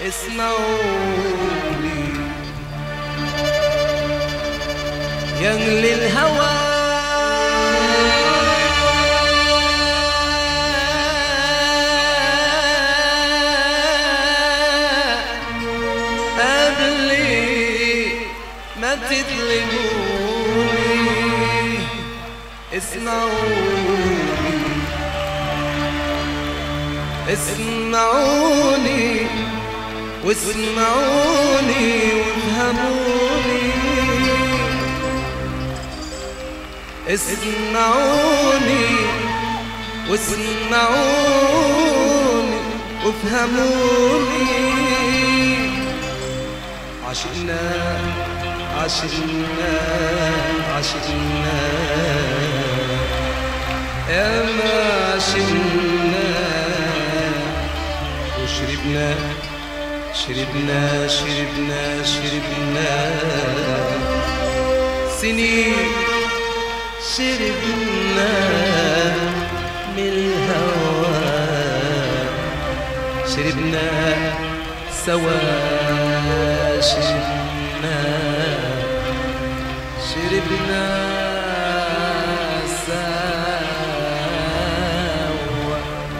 اسمعوني يغلي الهوى قبلي ما تظلموني اسمعوني اسمعوني واسمعوني وافهموني اسمعوني واسمعوني وافهموني عشقنا عشقنا عشقنا يا ما عشقنا وشربنا شربنا شربنا شربنا سنين شربنا من الهوى شربنا سوا شربنا شربنا سوا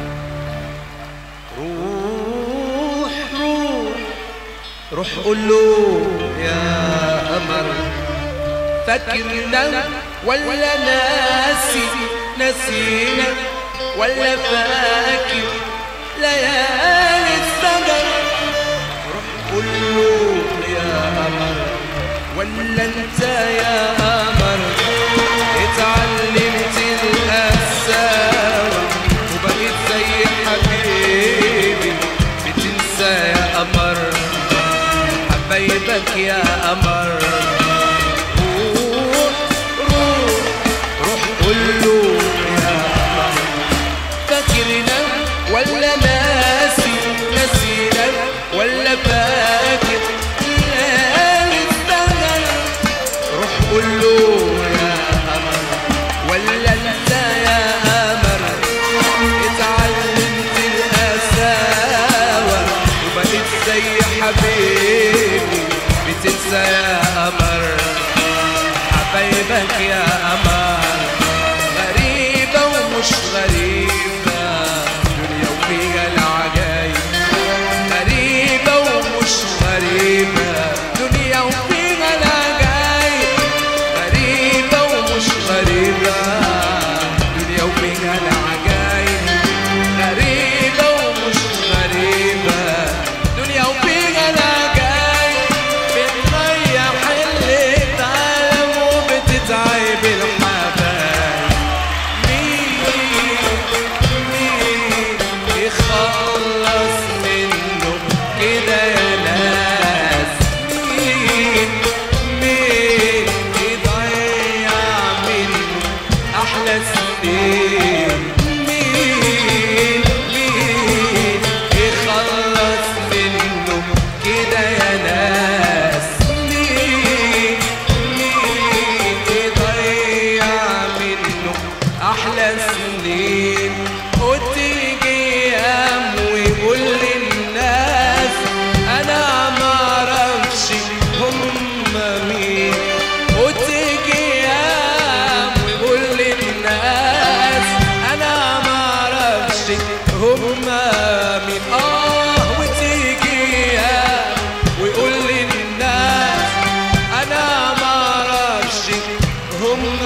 روح روح روح قول له يا قمر فاكرنا ولا ناسي نسينا ولا فاكر ليالي السهر روح قول له يا قمر ولا انت يا قمر اتعلمت القساوة وبقيت زي حبيبي بتنسى يا قمر حبايبك يا قمر روح روح روح قول له يا قمر فاكرنا ولا ناسي نسينا ولا فاكر ليالي السهر روح قول له يا قمر ولا انت يا قمر اتعلمت القساوة وبقيت زي حبيبي بتنسى يا قمر حبايبك يا قمر غريبة ومش غريبة دنيا وفيها العجايب غريبة ومش غريبة دنيا وفيها العجايب غريبة ومش غريبة دنيا وفيها العجايب غريبة ومش غريبة دنيا وفيها العجايب بتريح اللي اتعلم وبتتعب الحبايب مين مين يخلص منه كده يا ناس مين مين يضيع منه احلى سنين مين مين يخلص منه كده يا ناس مين مين يضيع منه احلى سنين وتيجي ايام ويقول للناس انا ما اعرفش هم مين وتيجي ايام ويقول للناس انا ما اعرفش هم مين اه وتيجي ايام ويقول للناس انا ما اعرفش هم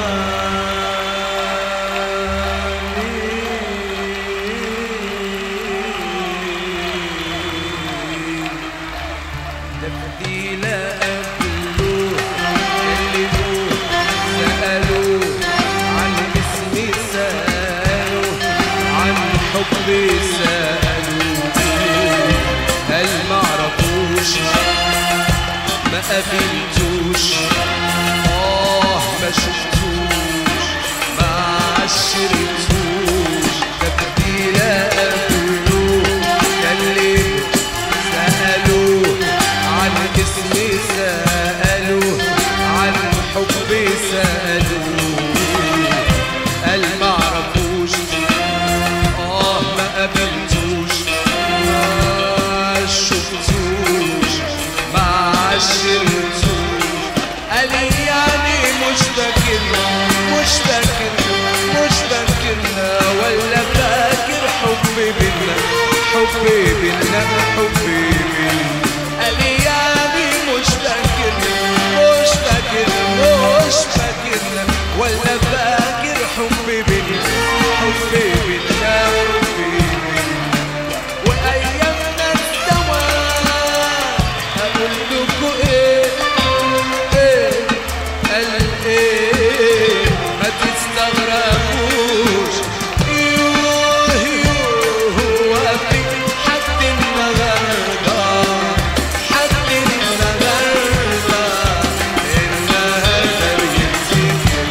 تبديل قبلوه كلموه سألوه عن اسمي سألوه عن حبي سألوه قال معرفوش ما قابلتوش آه ما شفتوش ما عشرتوش تبديل قبلوه كلموه سألوه عن اسمي سألوه عن حبي سألوه قال معرفوش آه ما قابلتوش ما شفتوش حبي بينا حبي بينا الايامي مش فاكر مش فاكر مش فاكر ولا فاكر حبي بينا حبي بينا حبي بينا وايامنا سوا اقول لكم ايه ايه قال ايه ما تستغربوش يوه يوه هو في حد النهارده حد النهارده النهارده بيفتكر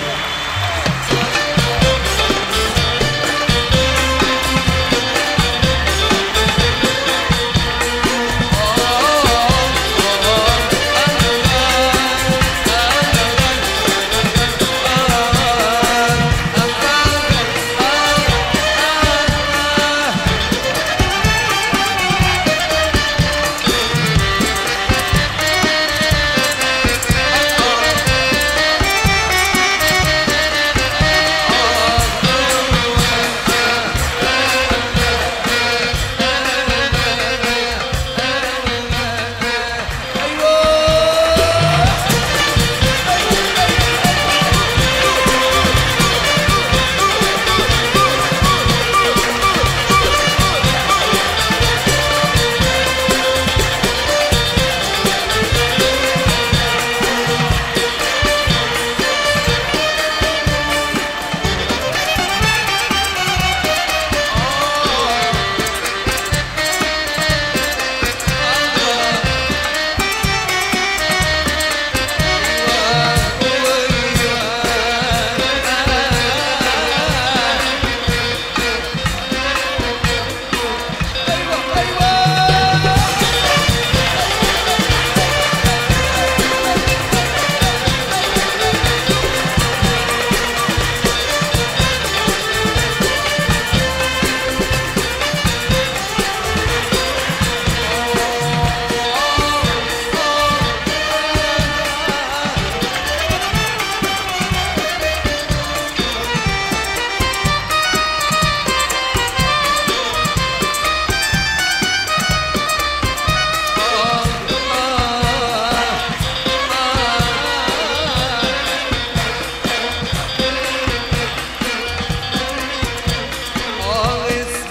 آه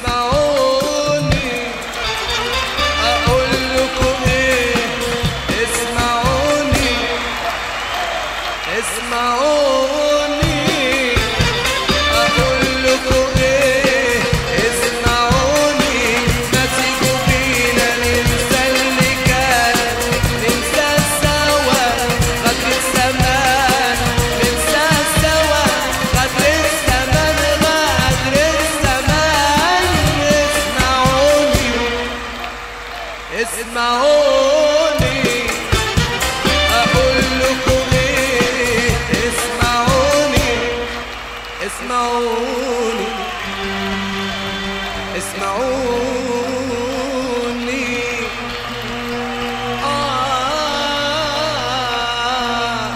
اسمعوني أقول لكم إيه اسمعوني اسمعوني أقول لكم إيه اسمعوني ما تيجوا بينا ننسى اللي كان ننسى سوا غدر الزمان ننسى سوا غدر الزمان غدر الزمان اسمعوني اسمعوني أقول لكم إيه اسمعوني اسمعوني اسمعوني آه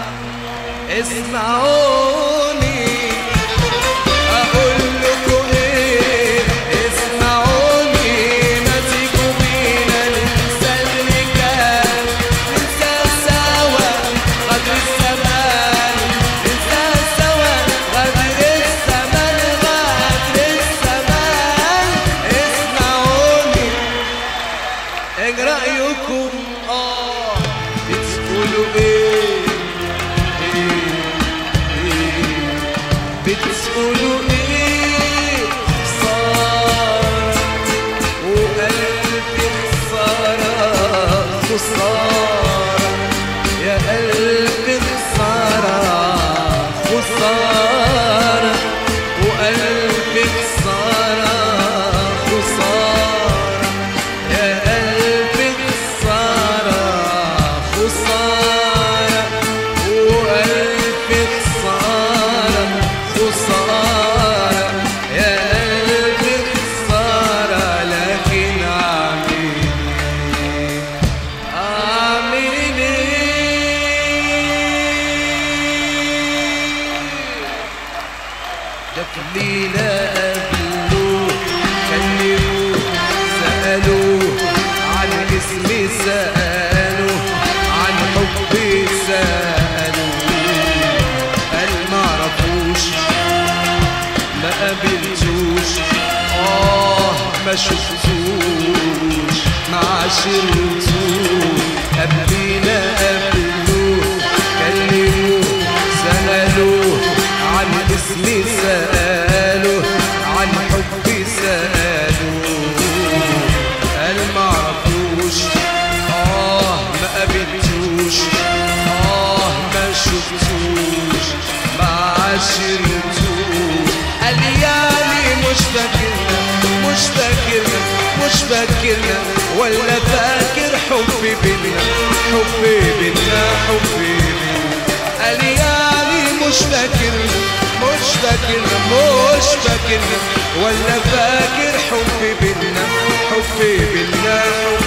اسمعوني أقول لكم إيه اسمعوني ما تيجوا بينا ننسى اللي كان ننسى سوا غدر الزمان ننسى سوا غدر الزمان غدر الزمان اسمعوني ايه رأيكم اه بتقولوا ايه بتقولوا ايه صار وقلبي خسارة خسارة يا قلبي خسارة خسارة وقلبي خسارة خسارة يا قلبي خسارة خسارة وقلبي خسارة خسارة ما شفتوش ما عاشرتوش قبلينا قبلوه كلموه سألوه عن اسمي سألوه عن حبي سألوه قال ما عرفوش آه ما قابلتوش آه ما شفتوش ما عاشرتوش قال يالي مش فاكرنا مش فاكرنا مش فاكرنا ولا فاكر حبي بينا حبي بينا حبي بينا قال يالي مش فاكرنا مش فاكرنا مش فاكرنا ولا فاكر حبي بينا حبي بينا حبي